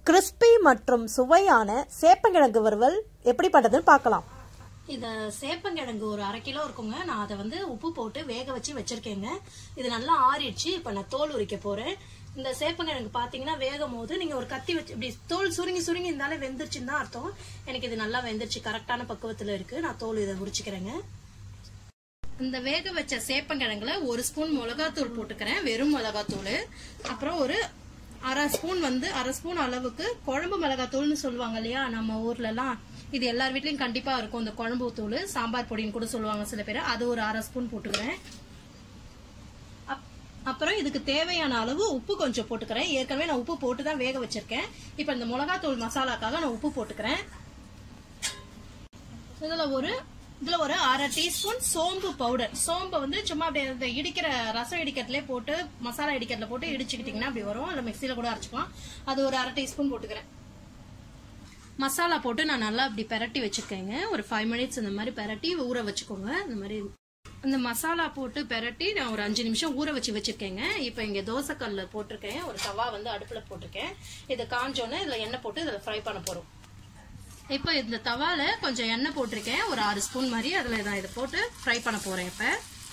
crispy மற்றும் சுவையான சேப்பங்கிழங்கு வறுவல் எப்படி பண்ணுறதுன்னு பார்க்கலாம் இத சேப்பங்கிழங்கு ஒரு அரை கிலோ இருக்குங்க நான் அதை வந்து உப்பு போட்டு வேக வச்சு வச்சிருக்கேங்க இது நல்லா ஆறிடுச்சு இப்போ நான் தோல் உரிக்க போறேன் இந்த சேப்பங்கிழங்கு பாத்தீங்கன்னா வேகும் போது நீங்க ஒரு கத்தி வச்சு இப்படி தோல் சுருங்கி சுருங்கி இருந்தாலே வெந்துருச்சுன்னு தான் அர்த்தம் எனக்கு இது நல்லா வெந்துருச்சு கரெக்டான பக்குவத்துல இருக்கு நான் தோல் இதை உரிச்சுக்கிறேங்க இந்த வேக வச்ச சேப்பங்கிழங்குல ஒரு ஸ்பூன் மிளகாத்தூள் போட்டுக்கிறேன் வெறும் மிளகாத்தூள் அப்புறம் ஒரு அரை ஸ்பூன் வந்து அரை ஸ்பூன் அளவுக்கு குழம்பு மிளகாத்தூள்னு சொல்லுவாங்க இல்லையா நம்ம ஊர்ல எல்லாம் இது எல்லார் வீட்லயும் கண்டிப்பா இருக்கும் இந்த குழம்பு தூள் சாம்பார் பொடின்னு கூட சொல்லுவாங்க சில பேர் அது ஒரு அரை ஸ்பூன் போட்டுக்கிறேன் அப்- அப்புறம் இதுக்கு தேவையான அளவு உப்பு கொஞ்சம் போட்டுக்கிறேன் ஏற்கனவே நான் உப்பு போட்டு தான் வேக வச்சிருக்கேன் இப்போ இந்த மிளகாத்தூள் மசாலாக்காக நான் உப்பு போட்டுக்கிறேன் இதுல ஒரு இதுல ஒரு அரை டீஸ்பூன் சோம்பு பவுடர் சோம்பை வந்து சும்மா அப்படியே இந்த இடிக்கிற ரசம் இடிக்கிறதுலே போட்டு மசாலா இடிக்கிறதுல போட்டு இடிச்சுக்கிட்டீங்கன்னா அப்படி வரும் இல்ல மிக்சியில கூட அரைச்சுக்கலாம் அது ஒரு அரை டீஸ்பூன் போட்டுக்கிறேன் மசாலா போட்டு நான் நல்லா அப்படி பெரட்டி வச்சிருக்கேங்க ஒரு ஃபைவ் மினிட்ஸ் இந்த மாதிரி பெரட்டி ஊற வச்சுக்கோங்க இந்த மாதிரி இந்த மசாலா போட்டு பெரட்டி நான் ஒரு அஞ்சு நிமிஷம் ஊற வச்சு வச்சிருக்கேங்க இப்போ இங்க தோசைக்கல்ல போட்டிருக்கேன் ஒரு தவா வந்து அடுப்புல போட்டிருக்கேன் இது காஞ்சோன்னே இதுல எண்ணெய் போட்டு இதில் ஃப்ரை பண்ண போறோம் இப்போ இந்த தவால கொஞ்சம் எண்ணெய் போட்டிருக்கேன் ஒரு ஆறு ஸ்பூன் மாதிரி அதுல நான் இதை போட்டு ஃப்ரை பண்ண போறேன் இப்ப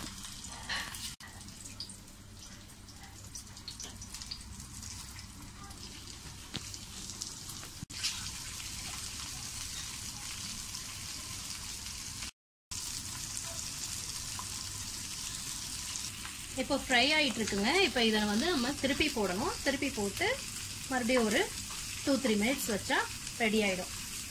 இப்போ ஃப்ரை ஆயிட்டு இருக்குங்க இப்போ இதை வந்து நம்ம திருப்பி போடணும் திருப்பி போட்டு மறுபடியும் ஒரு டூ த்ரீ மினிட்ஸ் வச்சா ரெடி ஆயிடும்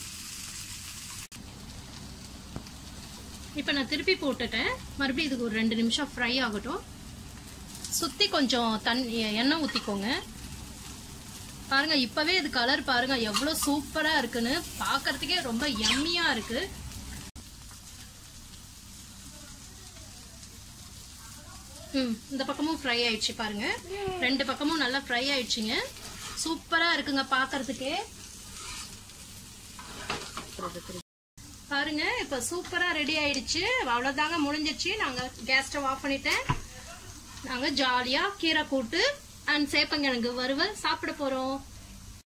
இப்போ நான் திருப்பி போட்டுட்டேன் மறுபடியும் இதுக்கு ஒரு ரெண்டு நிமிஷம் ஃப்ரை ஆகட்டும் சுத்தி கொஞ்சம் தண்ணி எண்ணெய் ஊத்திக்கோங்க பாருங்க இப்பவே இது கலர் பாருங்க எவ்வளவு சூப்பரா இருக்குன்னு பார்க்கிறதுக்கே ரொம்ப யம்மியா இருக்கு ம் இந்த பக்கமும் ஃப்ரை ஆயிடுச்சு பாருங்க ரெண்டு பக்கமும் நல்லா ஃப்ரை ஆயிடுச்சுங்க சூப்பரா இருக்குங்க பார்க்கிறதுக்கே பாருங்க இப்ப சூப்பரா ரெடி ஆயிடுச்சு அவ்வளவுதாங்க முடிஞ்சிருச்சு நாங்க கேஸ் ஸ்டவ் ஆஃப் பண்ணிட்டேன் நாங்க ஜாலியா கீரை கூட்டு அண்ட் சேப்பங்கிழங்கு வறுவல் சாப்பிட போறோம்